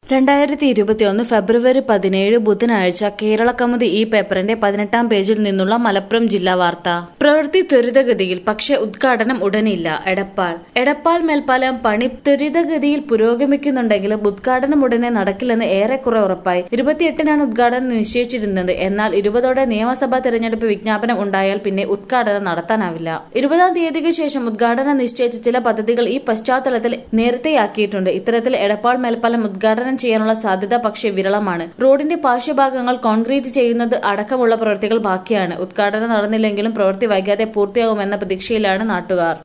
രണ്ടായിരത്തി ഇരുപത്തിയൊന്ന് ഫെബ്രുവരി പതിനേഴ് ബുധനാഴ്ച കേരള കൗമുദി ഈ പേപ്പറിന്റെ പതിനെട്ടാം പേജിൽ നിന്നുള്ള മലപ്പുറം ജില്ലാ വാർത്ത പ്രവൃത്തി ത്വരിതഗതിയിൽ പക്ഷേ ഉദ്ഘാടനം ഉടനില്ല എടപ്പാൾ എടപ്പാൾ മേൽപ്പാലം പണി ത്വരിതഗതിയിൽ പുരോഗമിക്കുന്നുണ്ടെങ്കിലും ഉദ്ഘാടനം ഉടനെ നടക്കില്ലെന്ന് ഏറെക്കുറെ ഉറപ്പായി ഇരുപത്തിയെട്ടിനാണ് ഉദ്ഘാടനം നിശ്ചയിച്ചിരുന്നത് എന്നാൽ ഇരുപതോടെ നിയമസഭാ തെരഞ്ഞെടുപ്പ് വിജ്ഞാപനം ഉണ്ടായാൽ പിന്നെ ഉദ്ഘാടനം നടത്താനാവില്ല ഇരുപതാം തീയതിക്ക് ശേഷം ഉദ്ഘാടനം നിശ്ചയിച്ച ചില പദ്ധതികൾ ഈ പശ്ചാത്തലത്തിൽ നേരത്തെയാക്കിയിട്ടുണ്ട് ഇത്തരത്തിൽ എടപ്പാൾ മേൽപ്പാലം ഉദ്ഘാടനം ചെയ്യാനുള്ള സാധ്യത പക്ഷേ വിരളമാണ് റോഡിന്റെ പാർശ്വഭാഗങ്ങൾ കോൺക്രീറ്റ് ചെയ്യുന്നത് അടക്കമുള്ള പ്രവൃത്തികൾ ബാക്കിയാണ് ഉദ്ഘാടനം നടന്നില്ലെങ്കിലും പ്രവൃത്തി വൈകാതെ പൂർത്തിയാകുമെന്ന പ്രതീക്ഷയിലാണ് നാട്ടുകാർ